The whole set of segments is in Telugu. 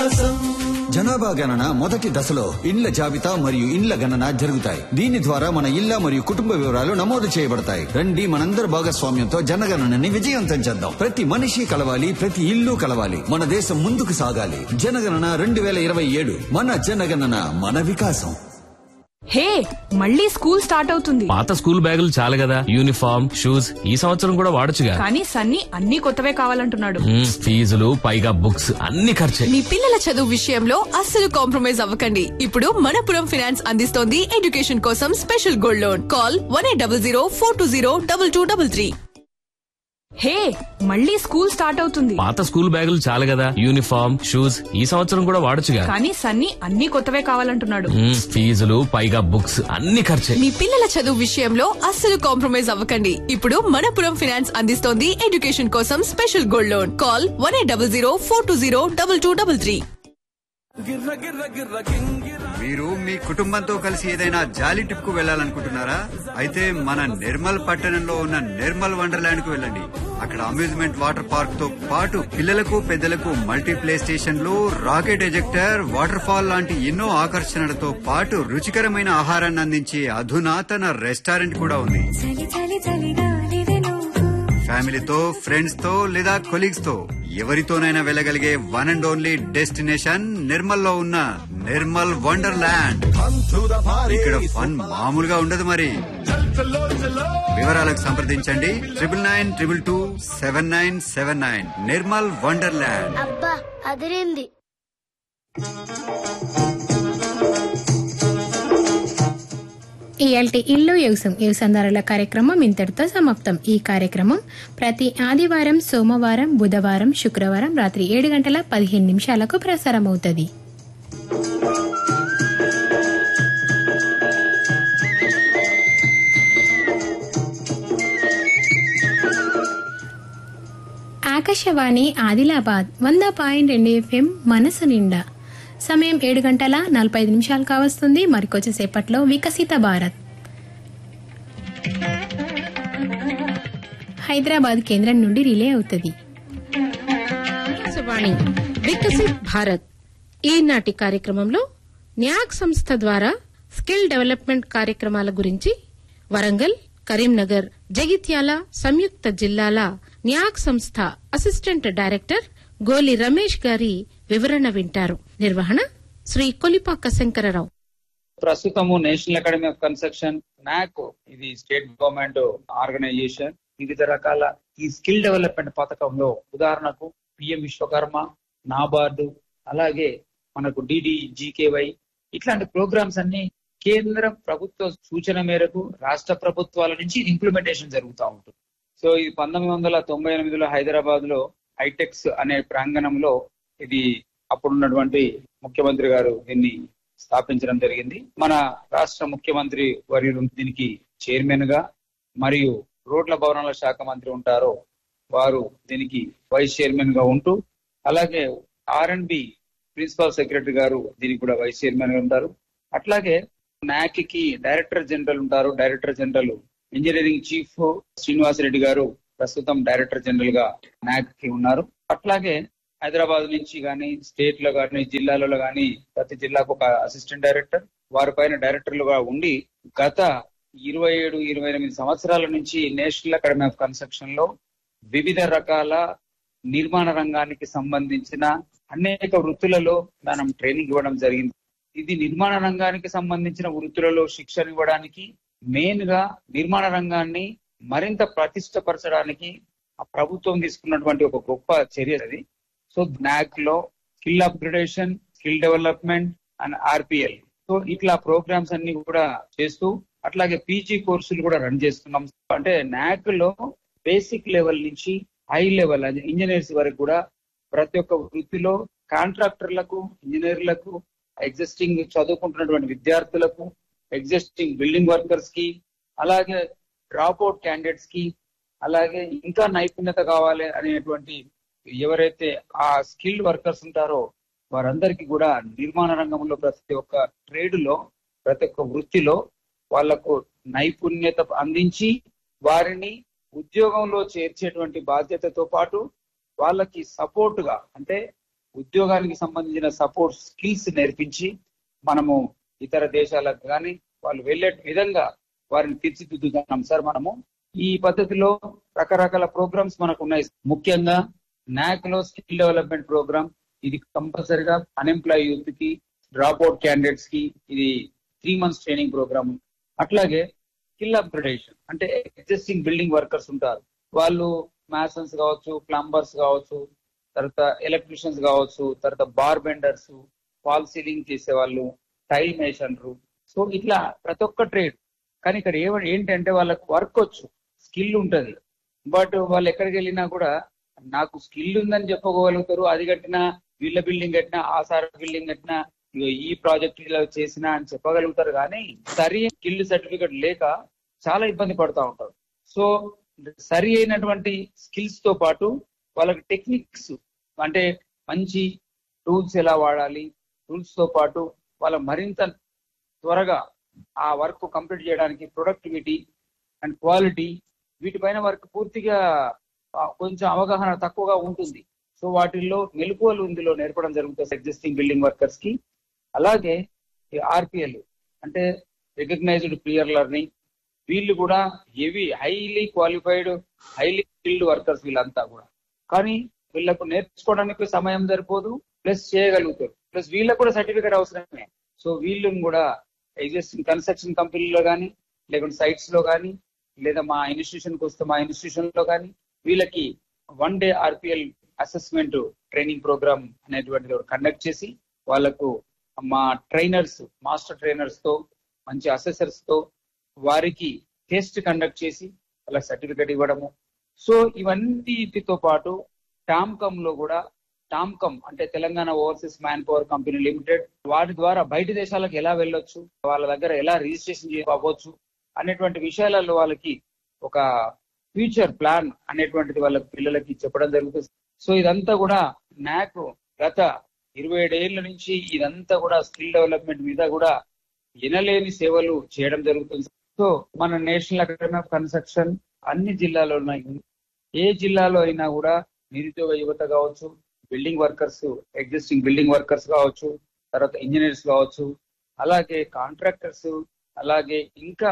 వికాసం జనాభా గణన మొదటి దశలో ఇండ్ల జాబితా మరియు ఇండ్ల గణన జరుగుతాయి దీని ద్వారా మన ఇళ్ల మరియు కుటుంబ వివరాలు నమోదు చేయబడతాయి రండి మనందరి భాగస్వామ్యంతో జనగణనని విజయవంతం చేద్దాం ప్రతి మనిషి కలవాలి ప్రతి ఇల్లు కలవాలి మన దేశం ముందుకు సాగాలి జనగణన రెండు వేల ఇరవై ఏడు మన జనగణన మన వికాసం హే మళ్ళీ స్కూల్ స్టార్ట్ అవుతుంది పాత స్కూల్ బ్యాగులు చాలు కదా యూనిఫామ్ షూస్ ఈ సంవత్సరం కూడా వాడొచ్చుగా కానీ సన్నీ అన్ని కొత్తవే కావాలంటున్నాడు మ్మ్, ఫీజులు పైగా బుక్స్ అన్ని ఖర్చే మీ పిల్లల చదువు విషయంలో అస్సలు కాంప్రమైజ్ అవ్వకండి ఇప్పుడు మనపురం ఫైనాన్స్ అందిస్తోంది ఎడ్యుకేషన్ కోసం special gold loan call one eight double zero four two zero double two double three hey మళ్ళీ స్కూల్ స్టార్ట్ అవుతుంది పాత స్కూల్ బ్యాగులు చాలు కదా యూనిఫామ్ షూస్ ఈ సంవత్సరం కూడా వాడొచ్చుగా కానీ సన్నీ అన్ని కొత్తవే కావాలంటున్నాడు మ్మ్, ఫీజులు పైగా బుక్స్ అన్ని ఖర్చే మీ పిల్లల చదువు విషయంలో అస్సలు కాంప్రమైజ్ అవ్వకండి ఇప్పుడు మనపురం ఫైనాన్స్ అందిస్తోంది ఎడ్యుకేషన్ కోసం special gold loan call one eight double zero four two zero double two double three గిర్ర గిర్ర గిర్ర గింగిర మీరు మీ కుటుంబంతో కలిసి ఏదైనా జాలీ ట్రిప్ కు వెళ్ళాలనుకుంటున్నారా అయితే మన నిర్మల్ పట్టణంలో ఉన్న నిర్మల్ వండర్లాండ్ కు వెళ్ళండి అక్కడ అమ్యూజ్మెంట్ వాటర్ పార్క్ తో పాటు పిల్లలకు పెద్దలకు మల్టీ ప్లే స్టేషన్లు రాకెట్ ఎజెక్టర్ వాటర్ ఫాల్ లాంటి ఎన్నో ఆకర్షణలతో పాటు రుచికరమైన ఆహారాన్ని అందించే అధునాతన రెస్టారెంట్ కూడా ఉంది చలి చలి చలిగాలివెను ఫ్యామిలీతో ఫ్రెండ్స్ తో లేదా కొలీగ్స్ తో ఎవరితోనైనా వెళ్ళగలిగే one and only destination Nirmal లో ఉన్న నిర్మల్ వండర్లాండ్ ఇక్కడ ఫన్ మామూలుగా ఉండదు మరి వివరాలకు సంప్రదించండి triple nine triple two seven nine seven nine Nirmal wonderland అబ్బా అదిరింది ఇయాల్టి ఇల్లు వ్యవసాయం వ్యవసాయదారుల కార్యక్రమం ఇంతటితో సమాప్తం ఈ కార్యక్రమం ప్రతి ఆదివారం సోమవారం బుధవారం శుక్రవారం రాత్రి ఏడు గంటల పదిహేను నిమిషాలకు ప్రసారం అవుతుంది ఆకాశవాణి ఆదిలాబాద్ వంద పాయింట్ రెండు ఎఫ్ఎం మనసు నిండా సమయం ఏడు గంటల నలభై ఐదు నిమిషాలు కావస్తుంది మరికొచ్చేసేపట్లో వికసిత భారత్ హైదరాబాద్ కేంద్రం నుండి రిలే అవుతుంది ఆకాశవాణి వికసిత్ భారత్ ఈనాటి కార్యక్రమంలో న్యాక్ సంస్థ ద్వారా స్కిల్ డెవలప్మెంట్ కార్యక్రమాల గురించి వరంగల్ కరీంనగర్ జగిత్యాల సంయుక్త జిల్లాల న్యాక్ సంస్థ అసిస్టెంట్ డైరెక్టర్ గోలి రమేష్ గారి వివరణ వింటారు నిర్వహణ శ్రీ కొలిపాక శంకరరావు ప్రస్తుతము నేషనల్ అకాడమీ ఆఫ్ కన్స్ట్రక్షన్ నాక్ ఇది స్టేట్ గవర్నమెంట్ ఆర్గనైజేషన్ వివిధ రకాల ఈ స్కిల్ డెవలప్మెంట్ పథకంలో ఉదాహరణకు పిఎం విశ్వకర్మ నాబార్డు అలాగే మనకు డిడి జీకేవై ఇట్లాంటి ప్రోగ్రామ్స్ అన్ని కేంద్ర ప్రభుత్వ సూచన మేరకు రాష్ట్ర ప్రభుత్వాల నుంచి ఇంప్లిమెంటేషన్ జరుగుతూ ఉంటుంది సో ఇది పంతొమ్మిది వందల తొంభై ఎనిమిదిలో హైదరాబాద్ లో హైటెక్స్ అనే ప్రాంగణంలో ఇది అప్పుడున్నటువంటి ముఖ్యమంత్రి గారు దీన్ని స్థాపించడం జరిగింది మన రాష్ట్ర ముఖ్యమంత్రి వర్యులు దీనికి చైర్మన్ గా మరియు రోడ్ల భవనాల శాఖ మంత్రి ఉంటారో వారు దీనికి వైస్ చైర్మన్ గా ఉంటూ అలాగే R and B principal secretary గారు దీనికి కూడా వైస్ చైర్మన్ గా ఉంటారు అట్లాగే నాక్ కి డైరెక్టర్ జనరల్ ఉంటారు director general engineering chief Srinivasareddy గారు ప్రస్తుతం డైరెక్టర్ జనరల్ గా నాక్ కి ఉన్నారు అట్లాగే హైదరాబాద్ నుంచి కానీ స్టేట్ లో కానీ జిల్లాలలో కానీ ప్రతి జిల్లాకు ఒక అసిస్టెంట్ డైరెక్టర్ వారి పైన డైరెక్టర్లుగా ఉండి గత ఇరవై ఏడు ఇరవై ఎనిమిది సంవత్సరాల నుంచి నేషనల్ అకాడమీ ఆఫ్ కన్స్ట్రక్షన్ లో వివిధ రకాల నిర్మాణ రంగానికి సంబంధించిన అనేక వృత్తులలో మనం ట్రైనింగ్ ఇవ్వడం జరిగింది ఇది నిర్మాణ రంగానికి సంబంధించిన వృత్తులలో శిక్షణ ఇవ్వడానికి మెయిన్ గా నిర్మాణ రంగాన్ని మరింత ప్రతిష్టపరచడానికి ఆ ప్రభుత్వం తీసుకున్నటువంటి ఒక గొప్ప చర్య అది సో నాక్ లో skill upgradation skill development and RPL so ఇట్లా ప్రోగ్రామ్స్ అన్ని కూడా చేస్తూ అట్లాగే పీజీ కోర్సులు కూడా రన్ చేస్తున్నాం అంటే నాక్ లో బేసిక్ లెవెల్ నుంచి హై లెవెల్ ఇంజనీర్స్ వరకు కూడా ప్రతి ఒక్క వృత్తిలో కాంట్రాక్టర్లకు ఇంజనీర్లకు ఎగ్జిస్టింగ్ చదువుకుంటున్నటువంటి విద్యార్థులకు ఎగ్జిస్టింగ్ బిల్డింగ్ వర్కర్స్ కి అలాగే డ్రాప్ అవుట్ క్యాండిడేట్స్ కి అలాగే ఇంకా నైపుణ్యత కావాలి అనేటువంటి ఎవరైతే ఆ స్కిల్డ్ వర్కర్స్ ఉంటారో వారందరికీ కూడా నిర్మాణ రంగంలో ప్రతి ఒక్క ట్రేడ్ లో ప్రతి ఒక్క వృత్తిలో వాళ్లకు నైపుణ్యత అందించి వారిని ఉద్యోగంలో చేర్చేటువంటి బాధ్యతతో పాటు వాళ్ళకి సపోర్ట్ గా అంటే ఉద్యోగానికి సంబంధించిన సపోర్ట్ స్కిల్స్ నేర్పించి మనము ఇతర దేశాలకు కానీ వాళ్ళు వెళ్ళే విధంగా వారిని తీర్చిదిద్దుతున్నాం సార్ మనము ఈ పద్ధతిలో రకరకాల ప్రోగ్రామ్స్ మనకు ఉన్నాయి ముఖ్యంగా నాక్ లో స్కిల్ డెవలప్మెంట్ ప్రోగ్రామ్ ఇది కంపల్సరిగా అన్ఎంప్లాయ్ యూత్ కి డ్రాప్ అవుట్ క్యాండిడేట్స్ కి ఇది త్రీ మంత్స్ ట్రైనింగ్ ప్రోగ్రామ్ అట్లాగే స్కిల్ అప్గ్రేడేషన్ అంటే ఎగ్జిస్టింగ్ బిల్డింగ్ వర్కర్స్ ఉంటారు వాళ్ళు మ్యాసన్స్ కావచ్చు ప్లంబర్స్ కావచ్చు తర్వాత ఎలక్ట్రీషియన్స్ కావచ్చు తర్వాత బార్ బెండర్స్ ఫాల్ సీలింగ్ చేసే వాళ్ళు టైల్ మేషన్లు సో ఇట్లా ప్రతి ఒక్క ట్రేడ్ కానీ ఇక్కడ ఏమ ఏంటంటే వాళ్ళకి వర్క్ వచ్చు స్కిల్ ఉంటది బట్ వాళ్ళు ఎక్కడికి వెళ్ళినా కూడా నాకు స్కిల్ ఉందని చెప్పగలుగుతారు అది కట్టినా వీళ్ళ బిల్డింగ్ కట్టినా ఆ సార్ బిల్డింగ్ కట్టినా ఇగో ఈ ప్రాజెక్ట్ ఇలా చేసినా అని చెప్పగలుగుతారు కానీ సరి స్కిల్ సర్టిఫికెట్ లేక చాలా ఇబ్బంది పడుతూ ఉంటారు సో సరి అయినటువంటి స్కిల్స్ తో పాటు వాళ్ళకి టెక్నిక్స్ అంటే మంచి టూల్స్ ఎలా వాడాలి టూల్స్ తో పాటు వాళ్ళ మరింత త్వరగా ఆ వర్క్ కంప్లీట్ చేయడానికి ప్రొడక్టివిటీ అండ్ క్వాలిటీ వీటిపైన వర్క్ పూర్తిగా ఆ, కొంచెం అవగాహన తక్కువగా ఉంటుంది సో వాటిల్లో మెలకువలు ఇందులో నేర్పడం జరుగుతుంది ఎగ్జిస్టింగ్ బిల్డింగ్ వర్కర్స్ కి అలాగే ఆర్పిఎల్ అంటే రికగ్నైజ్డ్ క్లియర్ లెర్నింగ్ వీళ్ళు కూడా heavy highly qualified highly skilled workers వీళ్ళంతా కూడా కానీ వీళ్ళకు నేర్చుకోవడానికి సమయం సరిపోదు ప్లస్ చేయగలుగుతారు ప్లస్ వీళ్ళకు కూడా సర్టిఫికేట్ అవసరమే సో వీళ్ళని కూడా ఎగ్జిస్టింగ్ కన్స్ట్రక్షన్ కంపెనీలో కానీ లేకుంటే సైట్స్ లో కానీ లేదా మా ఇన్స్టిట్యూషన్ కి వస్తే మా ఇన్స్టిట్యూషన్ లో కానీ వీళ్ళకి one day RPL assessment training program అనేటువంటిది కండక్ట్ చేసి వాళ్ళకు మా ట్రైనర్స్ మాస్టర్ ట్రైనర్స్ తో మంచి అసెసర్స్ తో వారికి టెస్ట్ కండక్ట్ చేసి వాళ్ళ సర్టిఫికేట్ ఇవ్వడము సో ఇవన్నిటితో పాటు టామ్కమ్ లో కూడా టామ్కమ్ అంటే Telangana overseas man power company limited వాటి ద్వారా బయట దేశాలకు ఎలా వెళ్ళొచ్చు వాళ్ళ దగ్గర ఎలా రిజిస్ట్రేషన్ అవ్వచ్చు అనేటువంటి విషయాలలో వాళ్ళకి ఒక ఫ్యూచర్ ప్లాన్ అనేటువంటిది వాళ్ళ పిల్లలకి చెప్పడం జరుగుతుంది సో ఇదంతా కూడా నాకు గత ఇరవై ఏడేళ్ల నుంచి ఇదంతా కూడా స్కిల్ డెవలప్మెంట్ మీద కూడా ఎనలేని సేవలు చేయడం జరుగుతుంది సో మన నేషనల్ అకాడమీ ఆఫ్ కన్స్ట్రక్షన్ అన్ని జిల్లాలో ఉన్నాయి ఏ జిల్లాలో అయినా కూడా నిరుద్యోగ యువత కావచ్చు building workers existing building workers కావచ్చు తర్వాత ఇంజనీర్స్ కావచ్చు అలాగే కాంట్రాక్టర్స్ అలాగే ఇంకా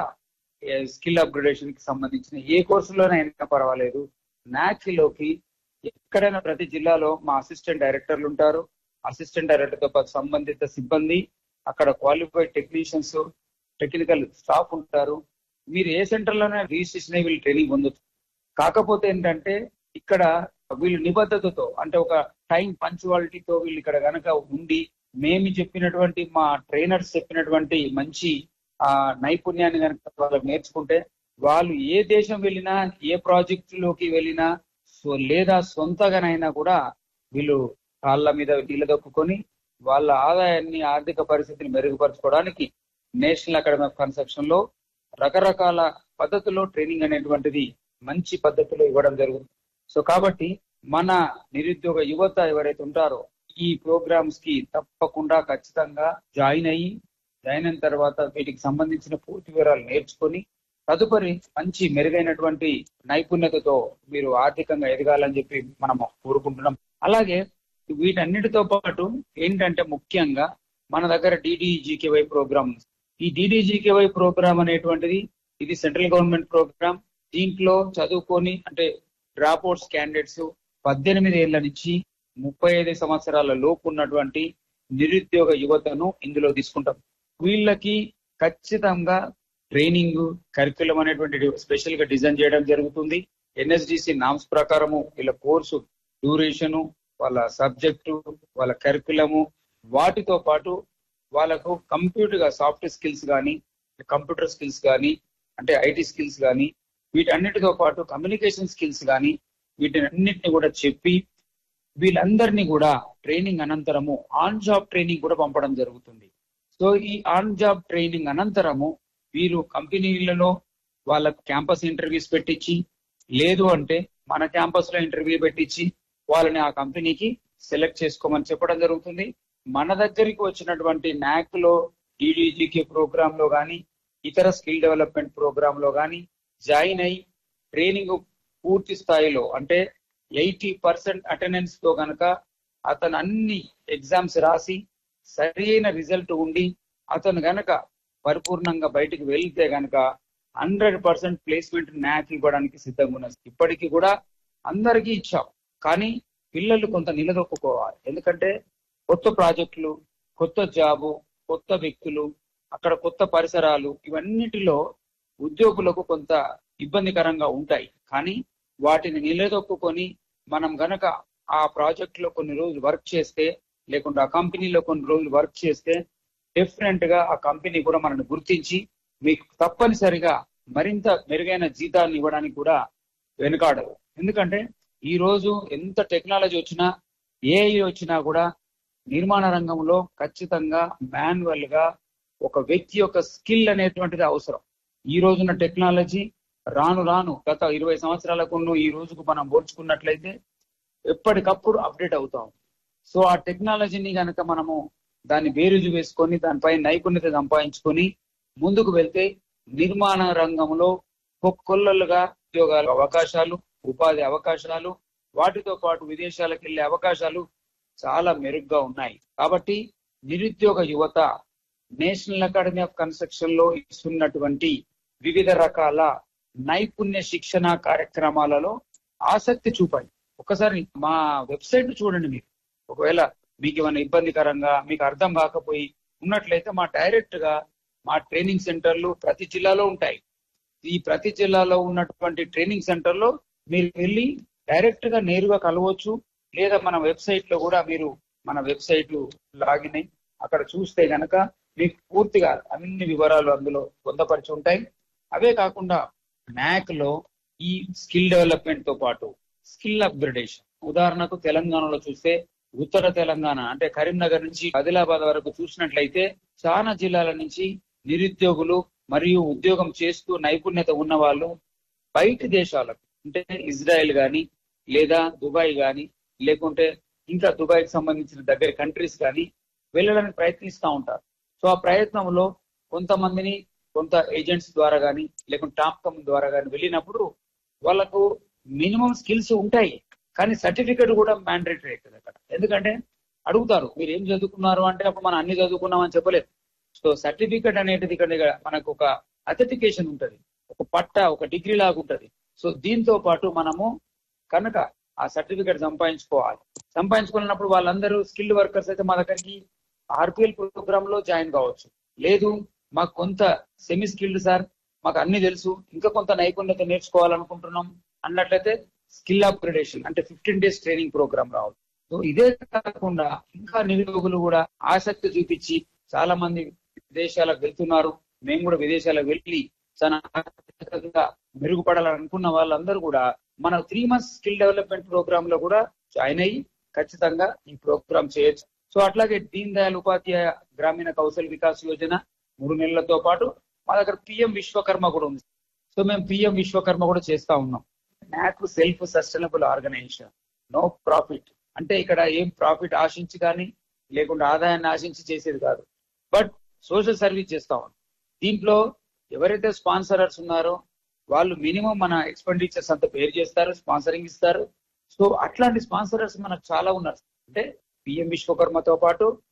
స్కిల్ అప్గ్రేడేషన్ కి సంబంధించిన ఏ కోర్సులోనైనా పర్వాలేదు NAC లోకి ఎక్కడైనా ప్రతి జిల్లాలో మా అసిస్టెంట్ డైరెక్టర్లు ఉంటారు అసిస్టెంట్ డైరెక్టర్ తో పాటు సంబంధిత సిబ్బంది అక్కడ క్వాలిఫైడ్ టెక్నీషియన్స్ టెక్నికల్ స్టాఫ్ ఉంటారు మీరు ఏ సెంటర్ లోనే రిజిస్ట్రేషన్ అయ్యి వీళ్ళు ట్రైనింగ్ పొందొచ్చు కాకపోతే ఏంటంటే ఇక్కడ వీళ్ళు నిబద్ధతతో అంటే ఒక టైం పంచువాలిటీతో వీళ్ళు ఇక్కడ గనక ఉండి మేము చెప్పినటువంటి మా ట్రైనర్స్ చెప్పినటువంటి మంచి ఆ నైపుణ్యాన్ని కనుక వాళ్ళకి నేర్చుకుంటే వాళ్ళు ఏ దేశం వెళ్ళినా ఏ ప్రాజెక్ట్ లోకి వెళ్ళినా సో లేదా సొంతగానైనా కూడా వీళ్ళు కాళ్ళ మీద నిలదొక్కుని వాళ్ళ ఆదాయాన్ని ఆర్థిక పరిస్థితిని మెరుగుపరచుకోవడానికి నేషనల్ అకాడమీ ఆఫ్ కన్స్ట్రక్షన్ లో రకరకాల పద్ధతుల్లో ట్రైనింగ్ అనేటువంటిది మంచి పద్ధతిలో ఇవ్వడం జరుగుతుంది సో కాబట్టి మన నిరుద్యోగ యువత ఎవరైతే ఉంటారో ఈ ప్రోగ్రామ్స్ కి తప్పకుండా ఖచ్చితంగా జాయిన్ అయ్యి జాయిన్ అయిన తర్వాత వీటికి సంబంధించిన పూర్తి వివరాలు నేర్చుకొని తదుపరి మంచి మెరుగైనటువంటి నైపుణ్యతతో మీరు ఆర్థికంగా ఎదగాలని చెప్పి మనం కోరుకుంటున్నాం అలాగే వీటన్నిటితో పాటు ఏంటంటే ముఖ్యంగా మన దగ్గర డిడిజికేవై ప్రోగ్రామ్ ఈ డిడిజికేవై ప్రోగ్రామ్ అనేటువంటిది ఇది సెంట్రల్ గవర్నమెంట్ ప్రోగ్రామ్ దీంట్లో చదువుకొని అంటే డ్రాప్ అవుట్స్ క్యాండిడేట్స్ పద్దెనిమిది ఏళ్ల నుంచి ముప్పై ఐదు సంవత్సరాల లోపు ఉన్నటువంటి నిరుద్యోగ యువతను ఇందులో తీసుకుంటాం వీళ్ళకి ఖచ్చితంగా ట్రైనింగ్ కరికులం అనేటువంటి స్పెషల్ గా డిజైన్ చేయడం జరుగుతుంది ఎన్ఎస్డిసి నామ్స్ ప్రకారము వీళ్ళ కోర్సు డ్యూరేషను వాళ్ళ సబ్జెక్టు వాళ్ళ కరికులము వాటితో పాటు వాళ్ళకు కంప్యూటర్ గా సాఫ్ట్ స్కిల్స్ కానీ కంప్యూటర్ స్కిల్స్ కానీ అంటే ఐటీ స్కిల్స్ కానీ వీటన్నిటితో పాటు కమ్యూనికేషన్ స్కిల్స్ కానీ వీటినన్నిటిని కూడా చెప్పి వీళ్ళందరినీ కూడా ట్రైనింగ్ అనంతరము ఆన్ జాబ్ ట్రైనింగ్ కూడా పంపడం జరుగుతుంది సో ఈ ఆన్ జాబ్ ట్రైనింగ్ అనంతరము వీరు కంపెనీలలో వాళ్ళ క్యాంపస్ ఇంటర్వ్యూస్ పెట్టించి లేదు అంటే మన క్యాంపస్ లో ఇంటర్వ్యూ పెట్టించి వాళ్ళని ఆ కంపెనీకి సెలెక్ట్ చేసుకోమని చెప్పడం జరుగుతుంది మన దగ్గరికి వచ్చినటువంటి నాక్ లో డిడిజికే ప్రోగ్రామ్ లో కానీ ఇతర స్కిల్ డెవలప్మెంట్ ప్రోగ్రామ్ లో కానీ జాయిన్ అయి ట్రైనింగ్ పూర్తి స్థాయిలో అంటే ఎయిటీ పర్సెంట్ అటెండెన్స్ తో గనక అతను అన్ని ఎగ్జామ్స్ రాసి సరైన రిజల్ట్ ఉండి అతను గనక పరిపూర్ణంగా బయటికి వెళ్తే గనక హండ్రెడ్ పర్సెంట్ ప్లేస్మెంట్ న్యాక్ ఇవ్వడానికి సిద్ధంగా ఉన్నది ఇప్పటికీ కూడా అందరికీ ఇచ్చాం కానీ పిల్లలు కొంత నిలదొక్కుకోవాలి ఎందుకంటే కొత్త ప్రాజెక్టులు కొత్త జాబు కొత్త వ్యక్తులు అక్కడ కొత్త పరిసరాలు ఇవన్నిటిలో ఉద్యోగులకు కొంత ఇబ్బందికరంగా ఉంటాయి కానీ వాటిని నిలదొక్కుకొని మనం గనక ఆ ప్రాజెక్ట్ లో కొన్ని రోజులు వర్క్ చేస్తే లేకుంటే ఆ కంపెనీలో కొన్ని రోజులు వర్క్ చేస్తే డిఫరెంట్ గా ఆ కంపెనీ కూడా మనల్ని గుర్తించి మీకు తప్పనిసరిగా మరింత మెరుగైన జీతాన్ని ఇవ్వడానికి కూడా వెనుకాడదు ఎందుకంటే ఈ రోజు ఎంత టెక్నాలజీ వచ్చినా ఏఐ వచ్చినా కూడా నిర్మాణ రంగంలో ఖచ్చితంగా మాన్యువల్ గా ఒక వ్యక్తి యొక్క స్కిల్ అనేటువంటిది అవసరం ఈ రోజున టెక్నాలజీ రాను రాను గత ఇరవై సంవత్సరాలకు ఈ రోజుకు మనం పోల్చుకున్నట్లయితే ఎప్పటికప్పుడు అప్డేట్ అవుతాం సో ఆ టెక్నాలజీని కనుక మనము దాన్ని బేరుజు వేసుకొని దానిపై నైపుణ్యత సంపాదించుకొని ముందుకు వెళ్తే నిర్మాణ రంగంలో కొల్లలుగా ఉద్యోగాల అవకాశాలు ఉపాధి అవకాశాలు వాటితో పాటు విదేశాలకు వెళ్లే అవకాశాలు చాలా మెరుగ్గా ఉన్నాయి కాబట్టి నిరుద్యోగ యువత నేషనల్ అకాడమీ ఆఫ్ కన్స్ట్రక్షన్ లో ఇస్తున్నటువంటి వివిధ రకాల నైపుణ్య శిక్షణ కార్యక్రమాలలో ఆసక్తి చూపండి ఒకసారి మా వెబ్సైట్ చూడండి మీరు ఒకవేళ మీకు ఏమైనా ఇబ్బందికరంగా మీకు అర్థం కాకపోయి ఉన్నట్లయితే మా డైరెక్ట్ గా మా ట్రైనింగ్ సెంటర్లు ప్రతి జిల్లాలో ఉంటాయి ఈ ప్రతి జిల్లాలో ఉన్నటువంటి ట్రైనింగ్ సెంటర్ లో మీరు వెళ్ళి డైరెక్ట్ గా నేరుగా కలవచ్చు లేదా మన వెబ్సైట్ లో కూడా మీరు మన వెబ్సైట్ లాగిన్ అయి అక్కడ చూస్తే గనక మీకు పూర్తిగా అన్ని వివరాలు అందులో పొందపరిచి ఉంటాయి అవే కాకుండా న్యాక్ లో ఈ స్కిల్ డెవలప్మెంట్ తో పాటు స్కిల్ అప్గ్రేడేషన్ ఉదాహరణకు తెలంగాణలో చూస్తే ఉత్తర తెలంగాణ అంటే కరీంనగర్ నుంచి ఆదిలాబాద్ వరకు చూసినట్లయితే చాలా జిల్లాల నుంచి నిరుద్యోగులు మరియు ఉద్యోగం చేస్తూ నైపుణ్యత ఉన్న వాళ్ళు బయటి దేశాలకు అంటే ఇజ్రాయెల్ గాని లేదా దుబాయ్ గాని లేకుంటే ఇంకా దుబాయ్ కి సంబంధించిన దగ్గర కంట్రీస్ కానీ వెళ్ళడానికి ప్రయత్నిస్తూ ఉంటారు సో ఆ ప్రయత్నంలో కొంతమందిని కొంత ఏజెంట్స్ ద్వారా కానీ లేకుంటే టాప్ కమ్ ద్వారా కానీ వెళ్ళినప్పుడు వాళ్ళకు మినిమం స్కిల్స్ ఉంటాయి కానీ సర్టిఫికెట్ కూడా మ్యాండేటరీ అవుతుంది అక్కడ ఎందుకంటే అడుగుతారు మీరు ఏం చదువుకున్నారు అంటే అప్పుడు మనం అన్ని చదువుకున్నాం అని చెప్పలేదు సో సర్టిఫికెట్ అనేది ఇక్కడ మనకు ఒక అథెంటికేషన్ ఉంటది ఒక పట్ట ఒక డిగ్రీ లాగా ఉంటది సో దీంతో పాటు మనము కనుక ఆ సర్టిఫికెట్ సంపాదించుకోవాలి సంపాదించుకున్నప్పుడు వాళ్ళందరూ స్కిల్డ్ వర్కర్స్ అయితే మా దగ్గరికి ఆర్పిఎల్ ప్రోగ్రామ్ లో జాయిన్ కావచ్చు లేదు మాకు కొంత సెమీ స్కిల్డ్ సార్ మాకు అన్ని తెలుసు ఇంకా కొంత నైపుణ్యత నేర్చుకోవాలనుకుంటున్నాం అన్నట్లయితే స్కిల్ అప్గ్రేడేషన్ అంటే ఫిఫ్టీన్ డేస్ ట్రైనింగ్ ప్రోగ్రామ్ రావాలి సో ఇదే కాకుండా ఇంకా నిరుద్యోగులు కూడా ఆసక్తి చూపించి చాలా మంది విదేశాలకు వెళ్తున్నారు మేము కూడా విదేశాలకు వెళ్ళి చాలా ఆర్థికంగా మెరుగుపడాలని అనుకున్న వాళ్ళందరూ కూడా మన three months skill development program లో కూడా జాయిన్ అయ్యి ఖచ్చితంగా ఈ ప్రోగ్రామ్ చేయొచ్చు సో అట్లాగే దీన్ దయాళ్ ఉపాధ్యాయ గ్రామీణ కౌశల్ వికాస్ యోజన మూడు నెలలతో పాటు మా దగ్గర పిఎం విశ్వకర్మ కూడా ఉంది సో మేము పిఎం విశ్వకర్మ కూడా చేస్తా ఉన్నాం నాకు self sustainable organization no profit అంటే ఇక్కడ ఏం ప్రాఫిట్ ఆశించి కానీ లేకుండా ఆదాయాన్ని ఆశించి చేసేది కాదు బట్ సోషల్ సర్వీస్ చేస్తా ఉన్నాం దీంట్లో ఎవరైతే స్పాన్సరర్స్ ఉన్నారో వాళ్ళు మినిమం మన ఎక్స్పెండిచర్స్ అంతా పేరు చేస్తారు స్పాన్సరింగ్ ఇస్తారు సో అట్లాంటి స్పాన్సరర్స్ మనకు చాలా ఉన్నారు అంటే పిఎం విశ్వకర్మతో పాటు